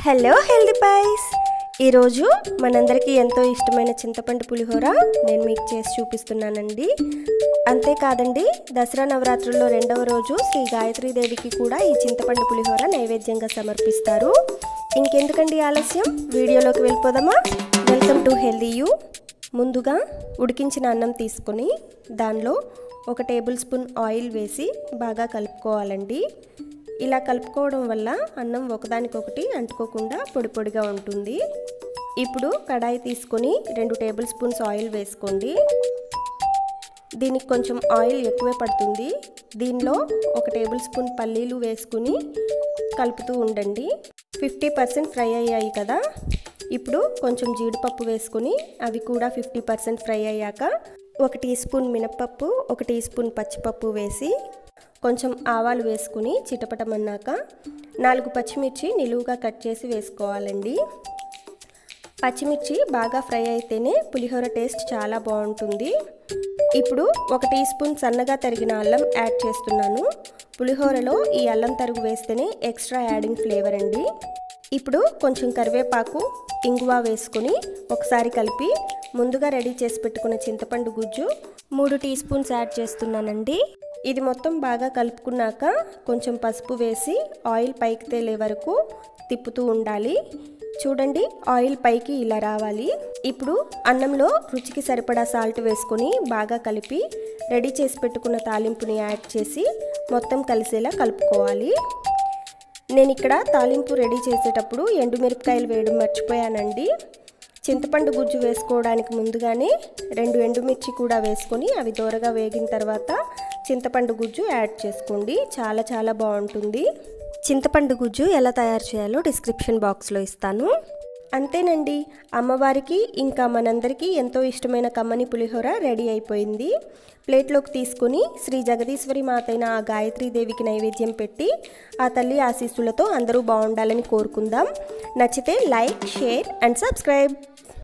hello healthy vice ఈరోజు మనందరికీ ఎంతో ఇష్టమైన చింతపండు పులిహోర నేను మీకు చేసి చూపిస్తున్నానండి అంతేకాదండి దసరా నవరాత్రుల్లో రెండవ రోజు శ్రీ గాయత్రీదేవికి కూడా ఈ చింతపండు పులిహోర నైవేద్యంగా సమర్పిస్తారు ఇంకెందుకండి ఆలస్యం వీడియోలోకి వెళ్ళిపోదామా వెల్కమ్ టు హెల్దీ యూ ముందుగా ఉడికించిన అన్నం తీసుకొని దానిలో ఒక టేబుల్ స్పూన్ ఆయిల్ వేసి బాగా కలుపుకోవాలండి ఇలా కలుపుకోవడం వల్ల అన్నం ఒకదానికొకటి అంటుకోకుండా పొడి పొడిగా ఉంటుంది ఇప్పుడు కడాయి తీసుకొని రెండు టేబుల్ స్పూన్స్ ఆయిల్ వేసుకోండి దీనికి కొంచెం ఆయిల్ ఎక్కువే పడుతుంది దీనిలో ఒక టేబుల్ స్పూన్ పల్లీలు వేసుకుని కలుపుతూ ఉండండి ఫిఫ్టీ పర్సెంట్ ఫ్రై అయ్యాయి కదా ఇప్పుడు కొంచెం జీడిపప్పు వేసుకుని అవి కూడా ఫిఫ్టీ పర్సెంట్ ఫ్రై అయ్యాక ఒక టీ స్పూన్ మినప్పప్పు ఒక టీ స్పూన్ పచ్చిపప్పు వేసి కొంచెం ఆవాలు వేసుకుని చిటపటమన్నాక నాలుగు పచ్చిమిర్చి నిలువుగా కట్ చేసి వేసుకోవాలండి పచ్చిమిర్చి బాగా ఫ్రై అయితేనే పులిహోర టేస్ట్ చాలా బాగుంటుంది ఇప్పుడు ఒక టీ స్పూన్ సన్నగా తరిగిన అల్లం యాడ్ చేస్తున్నాను పులిహోరలో ఈ అల్లం తరుగు వేస్తేనే ఎక్స్ట్రా యాడింగ్ ఫ్లేవర్ అండి ఇప్పుడు కొంచెం కరివేపాకు ఇంగువ వేసుకొని ఒకసారి కలిపి ముందుగా రెడీ చేసి పెట్టుకున్న చింతపండు గుజ్జు మూడు టీ స్పూన్స్ యాడ్ చేస్తున్నానండి ఇది మొత్తం బాగా కలుపుకున్నాక కొంచెం పసుపు వేసి ఆయిల్ పైకి తేలే వరకు తిప్పుతూ ఉండాలి చూడండి ఆయిల్ పైకి ఇలా రావాలి ఇప్పుడు అన్నంలో రుచికి సరిపడా సాల్ట్ వేసుకొని బాగా కలిపి రెడీ చేసి పెట్టుకున్న తాలింపుని యాడ్ చేసి మొత్తం కలిసేలా కలుపుకోవాలి నేను ఇక్కడ తాలింపు రెడీ చేసేటప్పుడు ఎండుమిరపకాయలు వేయడం మర్చిపోయానండి చింతపండు గుజ్జు వేసుకోవడానికి ముందుగానే రెండు ఎండుమిర్చి కూడా వేసుకొని అవి దూరగా వేగిన తర్వాత చింతపండు గుజ్జు యాడ్ చేసుకోండి చాలా చాలా బాగుంటుంది చింతపండు గుజ్జు ఎలా తయారు చేయాలో డిస్క్రిప్షన్ బాక్స్లో ఇస్తాను అంతేనండి అమ్మవారికి ఇంకా మనందరికీ ఎంతో ఇష్టమైన కమ్మని పులిహోర రెడీ అయిపోయింది ప్లేట్లోకి తీసుకొని శ్రీ జగదీశ్వరి మాతైన ఆ గాయత్రీదేవికి నైవేద్యం పెట్టి ఆ తల్లి ఆశీస్సులతో అందరూ బాగుండాలని కోరుకుందాం నచ్చితే లైక్ షేర్ అండ్ సబ్స్క్రైబ్